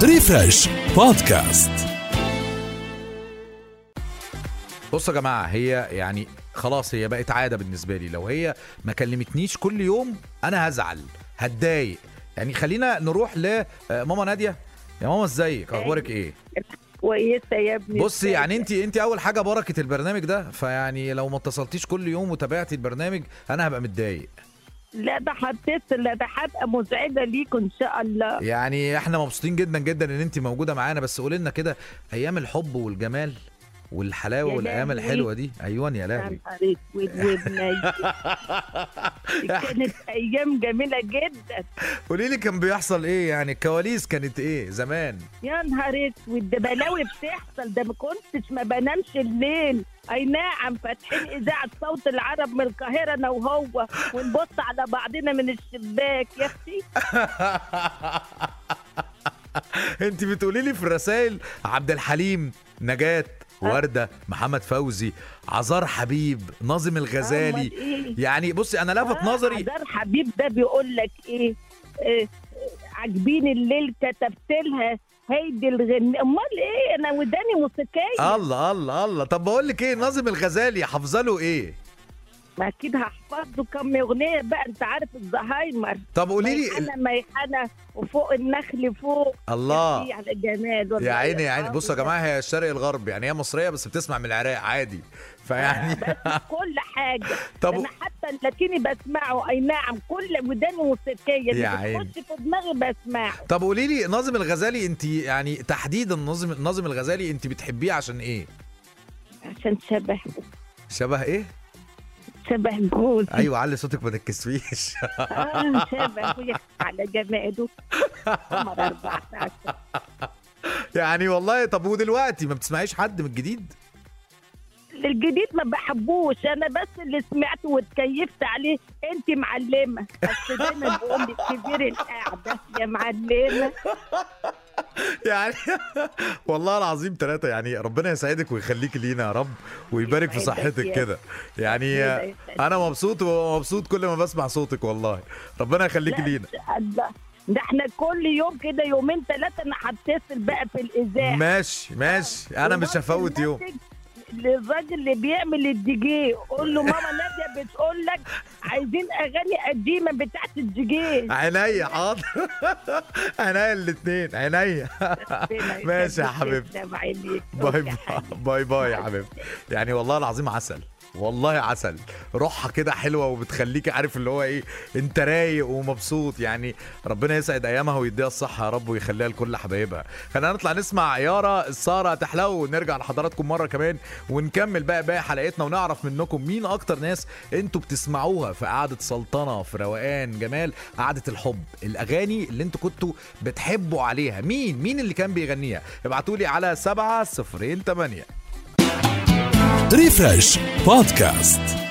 ريفرش بودكاست بصوا يا جماعه هي يعني خلاص هي بقت عاده بالنسبه لي لو هي ما كلمتنيش كل يوم انا هزعل هتضايق يعني خلينا نروح لماما ناديه يا ماما ازيك اخبارك ايه كويسه يا ابني بصي يعني انت انت اول حاجه بركه البرنامج ده فيعني لو ما اتصلتيش كل يوم وتابعتي البرنامج انا هبقى متضايق لا ده هتصل لا ده هبقى مزعجه ليكم ان شاء الله يعني احنا مبسوطين جدا جدا ان انت موجوده معانا بس قولي لنا كده ايام الحب والجمال والحلاوه يا والايام لهوي. الحلوه دي ايوه يا يا لهوي نهار اسود وابني كانت ايام جميله جدا قولي لي كان بيحصل ايه يعني الكواليس كانت ايه زمان يا نهار اسود ده بلاوي بتحصل ده ما كنتش ما بنامش الليل اي نعم فاتحين اذاعه صوت العرب من القاهره انا وهو ونبص على بعضنا من الشباك يا اختي انت بتقولي لي في الرسائل عبد الحليم نجاة وردة محمد فوزي عزار حبيب ناظم الغزالي أمال إيه؟ يعني بصي انا لفت آه، نظري عذار حبيب ده بيقول لك ايه آه، آه، عاجبين الليل كتبت لها هيدي الغني امال ايه انا وداني موسيقيه الله الله الله طب بقول لك ايه ناظم الغزالي حافظه له ايه ما اكيد هحفظ له كم اغنيه بقى انت عارف الزهايمر طب قولي لي ميحنه ميحنه وفوق النخل فوق الله يا على جمال والله يا عيني يا عيني آه، بصوا يا جماعه هي الشرق الغرب يعني هي مصريه بس بتسمع من العراق عادي فيعني بس كل حاجه طب انا حتى اللاتيني بسمعه اي نعم كل وداني موسيقيه يا اللي عيني. بتخش في دماغي بسمعه طب قولي لي ناظم الغزالي انت يعني تحديدا ناظم ناظم الغزالي انت بتحبيه عشان ايه عشان شبه شبه ايه شبه جوزي ايوه علي صوتك ما تتكسفيش آه شبه ويحكي على جماله قمر 14 يعني والله طب ودلوقتي ما بتسمعيش حد من الجديد الجديد ما بحبوش انا بس اللي سمعته واتكيفت عليه انت معلمه بس دايما بقول لك كبير القعده يا معلمه يعني والله العظيم ثلاثة يعني ربنا يسعدك ويخليك لينا يا رب ويبارك في يسعدك صحتك يا كده يعني ربنا يسعدك. انا مبسوط ومبسوط كل ما بسمع صوتك والله ربنا يخليك لا، لينا ده ده احنا كل يوم كده يومين ثلاثه انا هتصل بقى في الاذاعه ماشي ماشي انا مش هفوت يوم للراجل اللي بيعمل الدي جي قول له ماما ناديه بتقول لك عايزين اغاني قديمه بتاعت الدي جي عينيا حاضر عينيا الاثنين عينيا ربنا ماشي يا يخليك، حبيبتي. تسلم عينيك. باي يا باي حبيبي. باي باي يا حبيبتي يعني والله العظيم عسل والله عسل روحها كده حلوه وبتخليكي عارف اللي هو ايه انت رايق ومبسوط يعني ربنا يسعد ايامها ويديها الصحه يا رب ويخليها لكل حبايبها خلينا نطلع نسمع يارا السهره تحلو ونرجع لحضراتكم مره كمان ونكمل بقى باقي حلقتنا ونعرف منكم مين اكتر ناس انتوا بتسمعوها في قعده سلطنه في روقان جمال قعده الحب الاغاني اللي انتوا كنتوا بتحبوا عليها مين مين اللي كان بيغنيها ابعتوا لي على 7 0 8 ريفرش بودكاست